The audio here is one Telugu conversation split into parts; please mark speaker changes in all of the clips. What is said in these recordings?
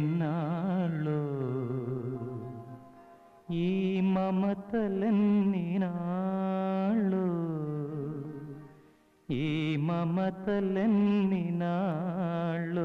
Speaker 1: ఎన్నాళ్ళో ఈ మమతలన్నీ నాళ్ళో ఈ మమతలన్నీ నాళ్ళో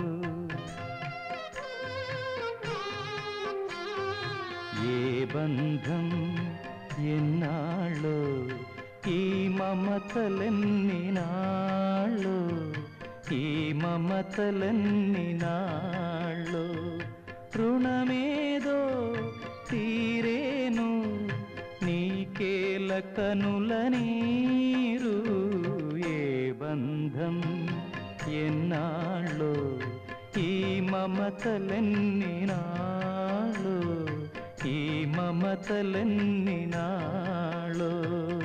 Speaker 1: ఏ బంధం ఎన్నాళ్ళో ఈ మమతలన్నీ నాళ్ళో ఈ మమతలన్నీ నాళ్ళో రుణమేదో తీరేను నీకేల కనుల నీరు ఏ బంధం ఎన్నాళ్ళో ఈ మమతలన్నీ నాలో ఈ మమతలన్నీ నాలో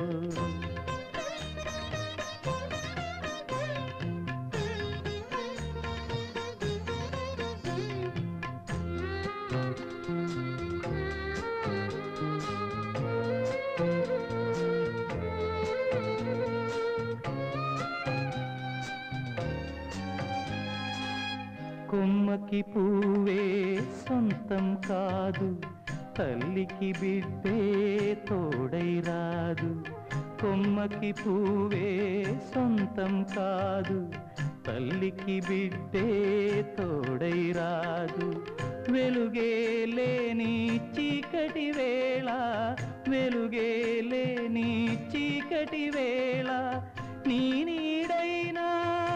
Speaker 1: కొమ్మకి పువ్వే సొంతం కాదు తల్లికి బిడ్డే తోడై రాదు కొమ్మకి పువ్వే సొంతం కాదు తల్లికి బిడ్డే తోడై రాదు వెలుగే లేని చీకటి వేళ వెలుగే లేని చీకటి వేళ నీ నీడైనా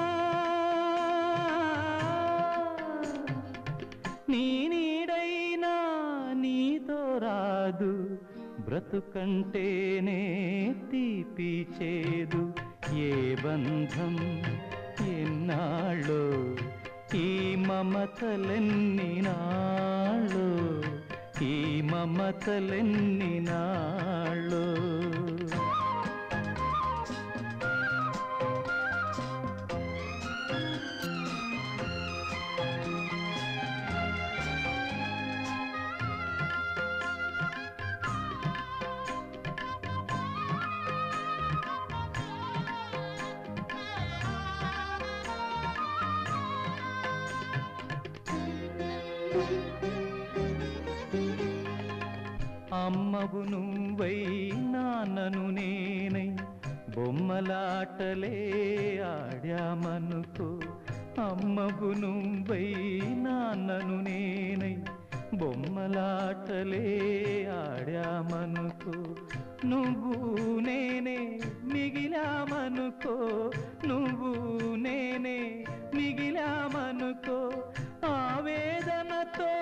Speaker 1: నీ నీడైనా నీతో రాదు బ్రతుకంటేనే తీపి చేదు ఏ బంధం ఎన్నాళ్ళో ఈ మమతలెన్ని నాళ్ళో ఈ మమతలెన్ని నాళ్ళో అమ్మవు నువ్వై నాన్నను నేనై బొమ్మలాటలే ఆడామనుకో అమ్మవు నువ్వై నాన్నను నేనై బొమ్మలాటలే ఆడామనుకో నువ్వు నేనే మిగిలామనుకో నువ్వు నేనే మిగిలామనుకో ఆవేదనతో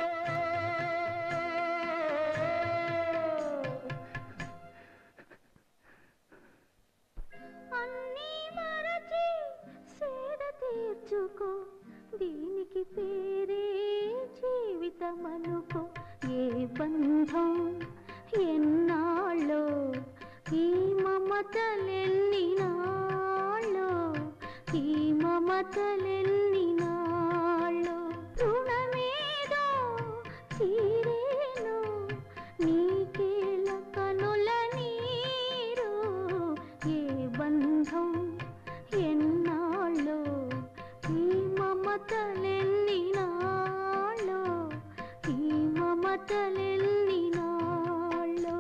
Speaker 2: అన్నీ మరచి సేద తీర్చుకో దీనికి పేరే జీవితం అనుకో ఏ బంధం ఎన్నాళ్ళో ఈ మమతలెన్ని నాళ్ళో ఈ మమతలెన్ని నాళ్ళో రుణమేదో తీరేను నీకేల కనుల నీరు ఏ బంధం ఎన్నాళ్ళో ఈ మమతలెన్ని నాళ్ళో ఈ మమతలెన్ని నాళ్ళో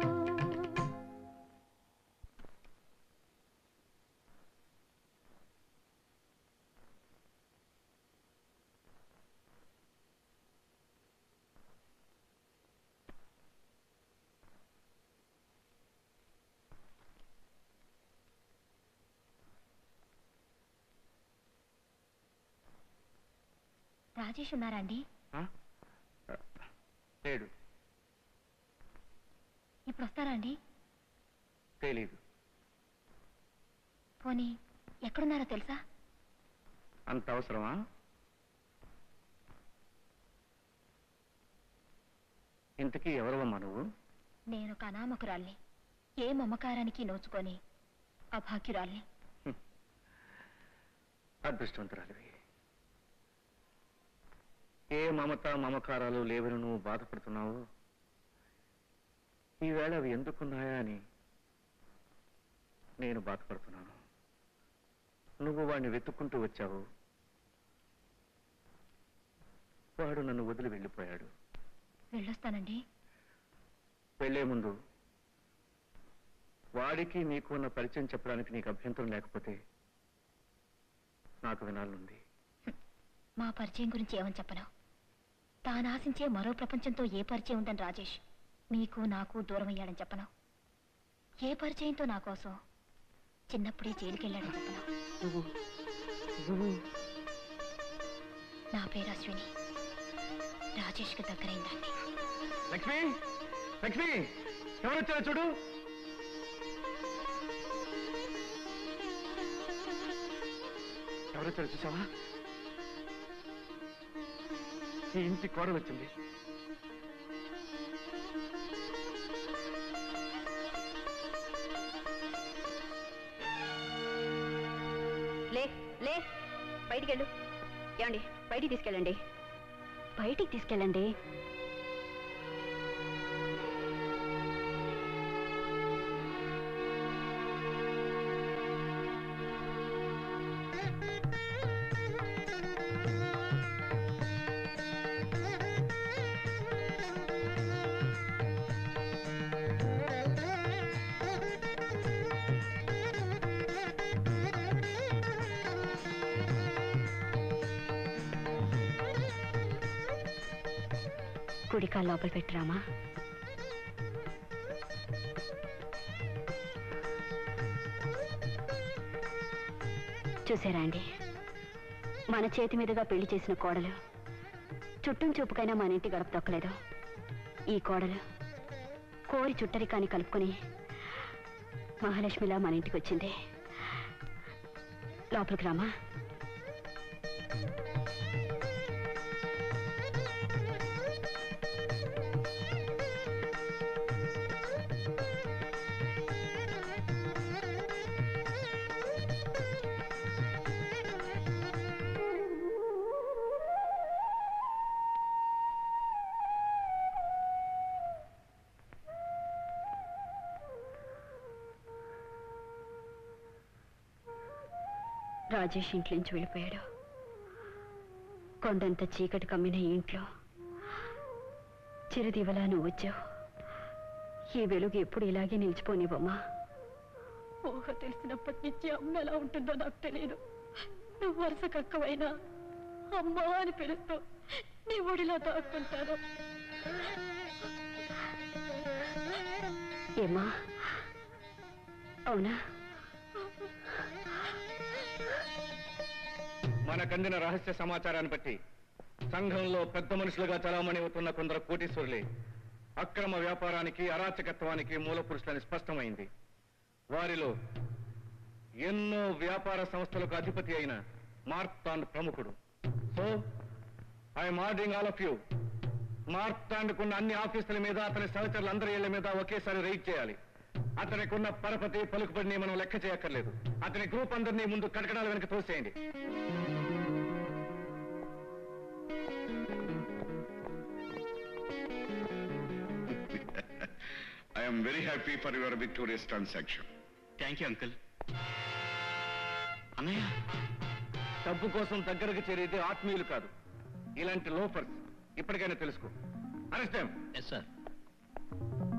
Speaker 2: రాజేష్ ఉన్నారా అండి
Speaker 3: లేడు
Speaker 2: ఇప్పుడు వస్తారా అండి
Speaker 3: తెలీదు
Speaker 2: పోనీ ఎక్కడున్నారో తెలుసా
Speaker 3: అంత అవసరమా ఇంతకీ ఎవరవమ్మా నువ్వు
Speaker 2: నేను ఒక అనామకురాల్ని ఏ మమకారానికి నోచుకొని అభాగ్యురాల్ని
Speaker 3: అదృష్టవంతురాలివి ఏ మమత మమకారాలు లేవని నువ్వు బాధపడుతున్నావు ఈవేళ అవి ఎందుకున్నాయా అని నేను బాధపడుతున్నాను నువ్వు వాడిని వెతుక్కుంటూ వచ్చావు వాడు నన్ను వదిలి వెళ్ళిపోయాడు
Speaker 2: వెళ్ళొస్తానండి
Speaker 3: వెళ్లే ముందు వాడికి నీకు ఉన్న పరిచయం చెప్పడానికి నీకు అభ్యంతరం లేకపోతే నాకు వినాలనుంది
Speaker 2: మా పరిచయం గురించి ఏమని చెప్పను తాను ఆశించే మరో ప్రపంచంతో ఏ పరిచయం ఉందని రాజేష్ మీకు నాకు దూరం అయ్యాడని చెప్పను ఏ పరిచయంతో నా కోసం చిన్నప్పుడే జైలుకెళ్ళాడని చెప్పను
Speaker 3: నువ్వు నువ్వు
Speaker 2: నా పేరు అశ్విని రాజేష్కి దగ్గరైందండి
Speaker 3: లక్ష్మి లక్ష్మి ఎవరు వచ్చారో చూడు ఎవరు వచ్చారో చూసావా ఈ ఇంటి కోడలు వచ్చింది
Speaker 4: లే లే బయటికి వెళ్ళు ఏమండి బయటికి తీసుకెళ్ళండి బయటికి తీసుకెళ్ళండి కుడికాలు లోపల పెట్టిరామా చూసారా అండి మన చేతి మీదుగా పెళ్లి చేసిన కోడలు చుట్టం చూపుకైనా మన ఇంటి గడప తొక్కలేదు ఈ కోడలు కోరి చుట్టరికాన్ని కలుపుకొని మహాలక్ష్మిలా మన ఇంటికి వచ్చింది లోపలికి రామా రాజేష్ ఇంట్లోంచి వెళ్ళిపోయాడు కొండంత చీకటి కమ్మిన ఈ ఇంట్లో చిరుదివలా నువ్వు వచ్చావు ఈ వెలుగు ఎప్పుడు ఇలాగే నిలిచిపోనివ్వమ్మా
Speaker 2: ఊహ తెలిసినప్పటి నుంచి అమ్మ ఎలా ఉంటుందో నాకు తెలియదు నువ్వు వరుస కక్కవైనా అమ్మా అని పిలుస్తూ నీ ఒడిలో దాక్కుంటాను
Speaker 4: ఏమ్మా అవునా
Speaker 3: మనకందిన రహస్య సమాచారాన్ని బట్టి సంఘంలో పెద్ద మనుషులుగా చలామణి అవుతున్న కొందరు కోటీశ్వరులే అక్రమ వ్యాపారానికి అరాచకత్వానికి మూల పురుషులని స్పష్టమైంది వారిలో ఎన్నో వ్యాపార సంస్థలకు అధిపతి అయిన మార్తాండ్ ప్రముఖుడు so I'm ordering all of you మార్తాండ్కున్న అన్ని ఆఫీసుల మీద అతని సహచరులందరి ఇళ్ల మీద ఒకేసారి రైడ్ చేయాలి అతనికి ఉన్న పరపతి పలుకుబడిని మనం లెక్క చేయక్కర్లేదు అతని గ్రూప్ అందరినీ ముందు కటకడాల వెనక తోసేయండి
Speaker 5: I am very happy for your victorious transaction.
Speaker 3: Thank you uncle అన్నయ్య డబ్బు కోసం దగ్గరకు చేరేది ఆత్మీయులు కాదు ఇలాంటి లోఫర్స్ ఇప్పటికైనా తెలుసుకో అరెస్ట్
Speaker 1: ఎస్ సార్